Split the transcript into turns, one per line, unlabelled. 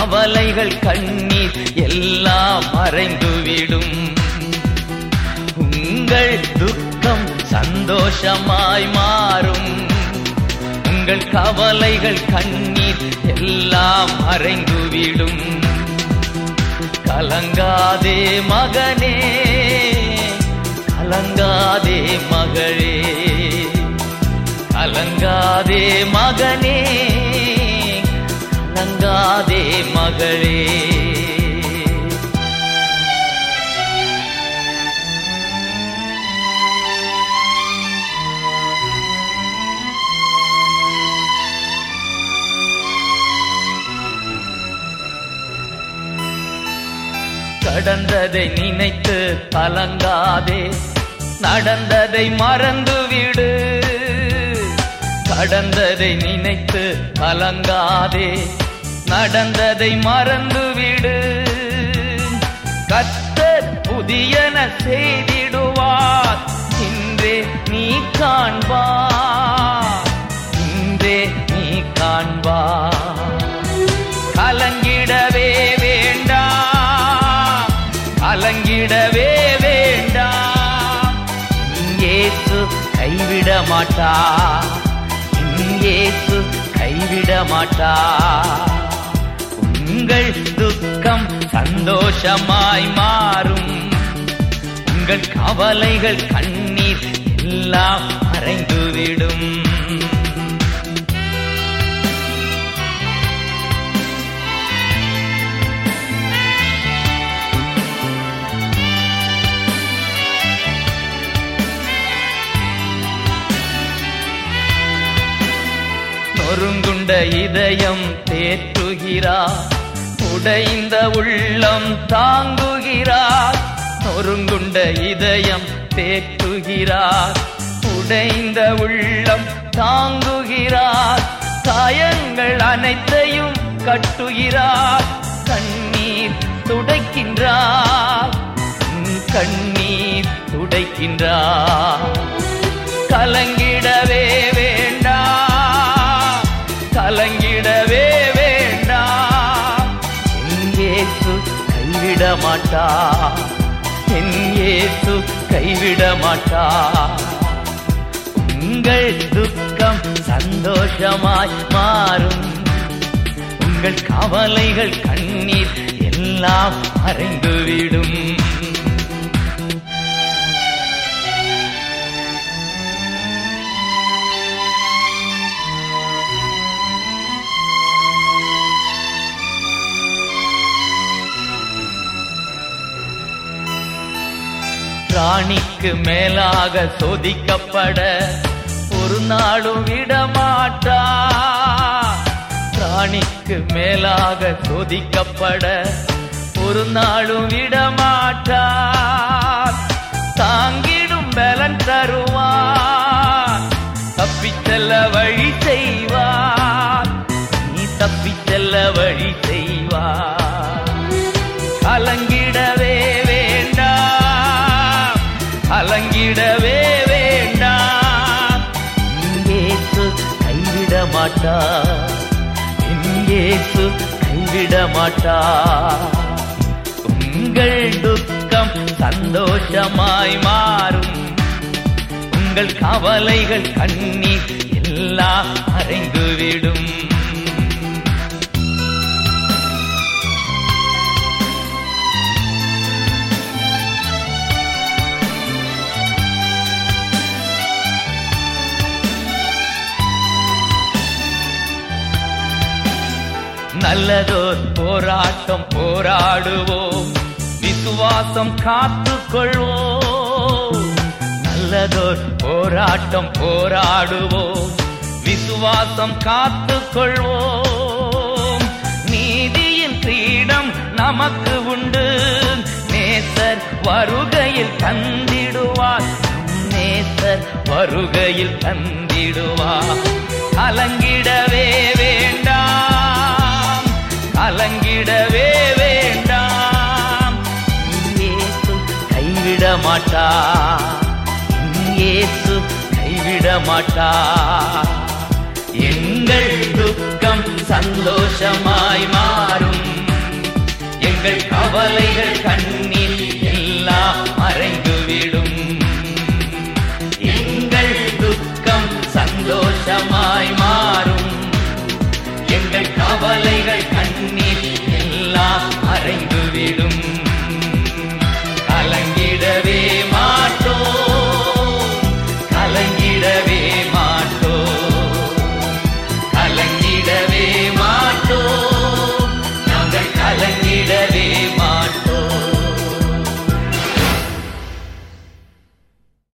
கவலைகள் கண்ணீர் எல்லாம் மறைந்துவிடும் உங்கள் துக்கம் சந்தோஷமாய் மாறும் உங்கள் கவலைகள் கண்ணீர் எல்லாம் மறைந்துவிடும் கலங்காதே மகனே கலங்காதே மகளே கலங்காதே மகனே கலங்காதே மகளே கடந்ததை நினைத்து கலங்காதே நடந்ததை மறந்துவிடு கடந்ததை நினைத்து கலங்காதே நடந்ததை மறந்துவிடு கத்தர் புதியன செய்திடுவார் இன்றே நீ காண்பார் இன்றே நீ காண்பார் கலங்கிடவே வேண்டாம் கலங்கிடவே வேண்டாம் இயேசு கைவிட மாட்டா இயேசு கைவிட மாட்டா உங்கள் துக்கம் சந்தோஷமாய் மாறும் உங்கள் கவலைகள் கண்ணீர் எல்லாம் மறைந்துவிடும் நொறுங்குண்ட இதயம் தேற்றுகிறார் உடைந்த உள்ளம் தாங்குகிறார் நொறுங்குண்ட இதயம் தேற்றுகிறார் உடைந்த உள்ளம் தாங்குகிறார் காயங்கள் அனைத்தையும் கட்டுகிறார் கண்ணீர் துடைக்கின்றார் உன் கண்ணீர் துடைக்கின்றார் கலங்கிடவே வேண்டாம் கலங்கிடவே வேண்டாம் என் இயேசு கைவிட மாட்டா என் இயேசு கைவிட மாட்டா உங்கள் துக்கம் சந்தோஷமாய் மாறும் உங்கள் கவலைகள் கண்ணீர் எல்லாம் மறைந்துவிடும் ராணிக்கு மேலாக சோதிக்கப்பட ஒரு நாளும் விடமாட்டா ராணிக்கு மேலாக சோதிக்கப்பட ஒரு நாளும் விடமாட்டா தாங்கிடும் பலன் தருவார் தப்பிச் செல்ல வழி செய்வார் நீ தப்பிச் செல்ல வழி செய்வார் கலங்கிடவே வேண்டாம் கலங்கிடவே வேண்டாம் இயேசு கைவிட மாட்டா இயேசு கைவிட மாட்டா உங்கள் துக்கம் சந்தோஷமாய் மாறும் உங்கள் கவலைகள் கண்ணீர் எல்லாம் மறைந்துவிடும் நல்லதோர் போராட்டம் போராடுவோம் விசுவாசம் காத்துக்கொள்வோம் நல்லதோர் போராட்டம் போராடுவோம் விசுவாசம் காத்துக்கொள்வோம் நீதியின் கிரீடம் நமக்கு உண்டு நேசர் வருகையில் தந்திடுவார் நேசர் வருகையில் தந்திடுவார் கலங்கிடவே வேண்டாம் கலங்கிடவே வேண்டாம் இயேசு கைவிட மாட்டா இயேசு கைவிட மாட்டா எங்கள் துக்கம் சந்தோஷமாய் மாறும் கவலைகள் கண்ணீர் எல்லாம் மறைந்துவிடும் எங்கள் துக்கம் சந்தோஷமாய் மாறும் எங்கள் கவலைகள் கண்ணீர் எல்லாம் மறைந்துவிடும்